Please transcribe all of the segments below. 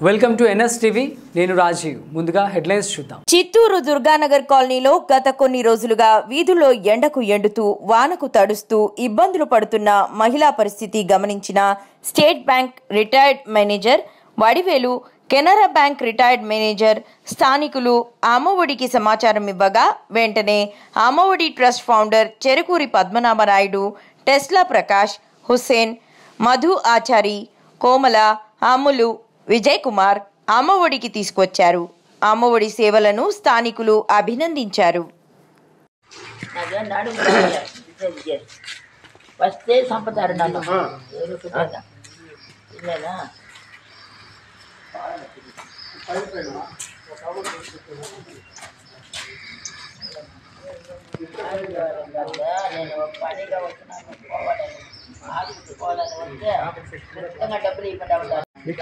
Welcome to NS TV నేను రాజీవ్ ముందుగా headlines చూద్దాం చిత్తూరు దుర్గానగర్ కాలనీలో గత కొన్ని రోజులుగా వీధుల్లో ఎండకు ఎండుతూ వానకు తడుస్తూ ఇబ్బందులు పడుతున్న మహిళా పరిస్థితి గమనించిన state bank retired manager Vadivelu Canara bank retired manager స్థానికులు అమ్మఒడికి సమాచారం ఇవ్వగా వెంటనే Ammaodi trust founder Cherukuri Padmanabharayudu Tesla Prakash Hussain Madhu Achari Komala Ammulu Vijay Kumar అమ్మఒడికి తీసుకొచ్చారు అమ్మఒడి సేవలను స్థానికులు అభినందించారు అదే నడుము రాలే. వస్తే చంపుతారు నన్ను ఎరుకుతాగా. ఇల్లేనా నేను ఒక పనిగా వచ్చినాను పోవాలని ఆఫీస్కి పోవాలని వస్తే ఖచ్చితంగా డబ్బులు ఇవ్వడం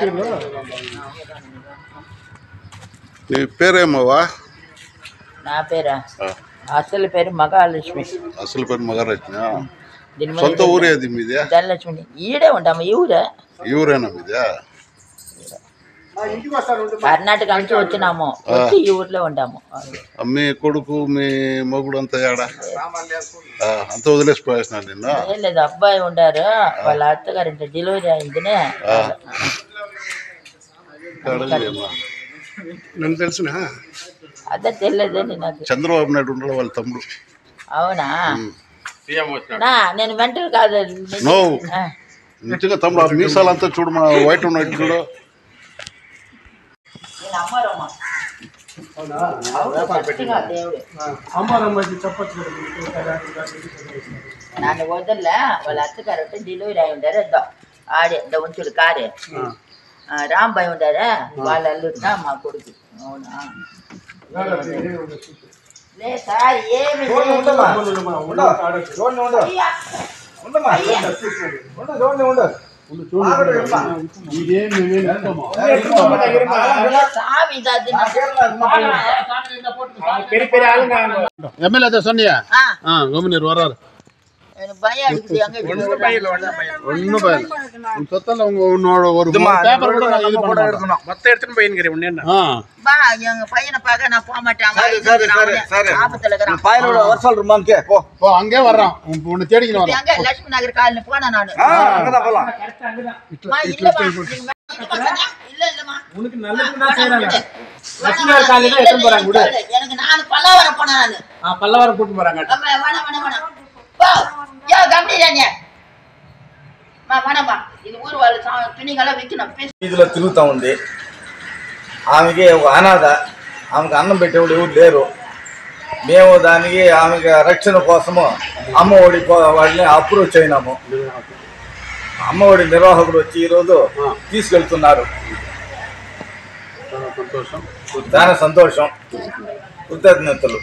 నీ పేరేమవ్వా నా పేరా అసలు పేరు మగాలక్ష్మి అసలు పేరు మగారత్న దీని సొంత ఊరేది మీదే ధనలక్ష్మి ఈడే ఉంటాము ఈ ఊరే ఈ ఊరేనా మీదే కర్ణాటక నుంచి వచ్చినాము వచ్చి ఈ ఊర్లో ఉంటాము మీ కొడుకు మీ మొగుడు అంతా ఏడా ఆ, అంతా వదిలేసి పోయేసినాను నిన్న ఏం లేదు అబ్బాయి ఉండారు వాళ్ళ అత్తగారు డెలివరీ అయిందినే నన్ను తెలిసిన అదే తెలియదండి నాకు చంద్రబాబు నాయుడు ఉండడు వాళ్ళ తమ్ముడు అవునా నా నేను వెంటనే కాదు నో నిజంగా తమ్ముడు ఆ మీసాలంతా చూడు మా వైట్ ఉన్నట్టు చూడు నేను అమ్మారమ్మ గట్టిగా దేవుడు నన్ను వదలలే వాళ్ళ అత్తగారు ఉంటే డెలివరీ అయి ఉండారు ఇద్దాం ఆడే ఇద్దా ఉంచుడు కారే ఆ, రాంబాయి ఉండారా వాళ్ళ అల్లుడునా మా కొడుకు అవునా లే సార్ ఏమి అయ్యా. అయ్యా. சாமி தாத்து ఎమ్మెల్యే అదే సొన్నయ్య ஆ గమనీరు వరారు எனக்கு பயம் அடிக்குது எங்க ஒண்ணு பயம் சொத்தல உங்க உன்னோட ஒரு பேப்பர் கூட நான் இது பண்ண மாட்டேன். మొత్తం ఎడుతున్న పోయింది ఉండేనా ஆ பா எங்க பையனை பார்க்க நான் போக மாட்டேன் அவன் ஆபத்துல இருக்கிறான் పైన వర్షాలు రమ్మానికే పో போ அங்கே வர்றான் உன் உன்னை தேடிக்கின்னு இப்ப வரான் எங்க லட்சுமி நகர் காலனி போனா நானு అంగదా పోలా மா, இல்லம்மா, நீங்க இல்ல இல்லம்மா உனக்கு நல்லதுன்னா செய்யறாங்க லட்சுமி நகர் காலையில எடுத்துன்னு போறாங்க விடு எனக்கு நான் பல்லாவரம் போனேன் நானு ஆ, பல்லவரம் கூட்டு போறாங்க அம்மா, வேணாம் வேணாம் வேணாம் போ யோ கம்பெனி మా మనమ్మా ఇది ఊరు వాళ్ళు తునిగల విక్కిన వీధిలో తిరుగుతూ ఉంది ఆమెకి ఒక అనాథ ఆమెకు అన్నం పెట్టేవాడు ఎవరు లేరు మేము దానికి ఆమెకి రక్షణ కోసము అమ్మ ఒడి కో- వాడిని అప్రూవ్ చేయనాము అమ్మ ఒడి నిర్వాహకుడు వచ్చి ఈరోజు తీసుకెళ్తున్నారు సంతోషం చాలా సంతోషం కృతజ్ఞతలు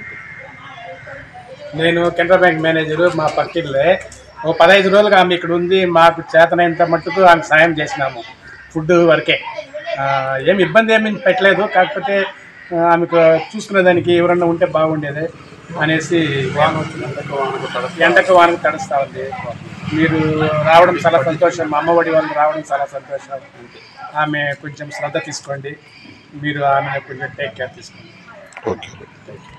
నేను కెనరా బ్యాంక్ మేనేజర్ మా పక్కిళ్ళే ఓ పదహైదు రోజులుగా ఆమె ఇక్కడ ఉంది మాకు చేతనైనంత మట్టుకు ఆమెకు సాయం చేసినాము ఫుడ్ వరకే ఆ, ఏమి ఇబ్బంది ఏమి పెట్టలేదు కాకపోతే ఆ, ఆమెకు చూసుకునేదానికి ఎవరన్నా ఉంటే బాగుండేది అనేసి వాన వచ్చినందుకు ఎండకు వానకు తడుస్తూ ఉంది మీరు రావడం చాలా సంతోషం మా అమ్మఒడి వాళ్ళు రావడం చాలా సంతోషం ఆమె కొంచెం శ్రద్ధ తీసుకోండి మీరు ఆమె కొంచెం టేక్ కేర్ తీసుకోండి ఓకే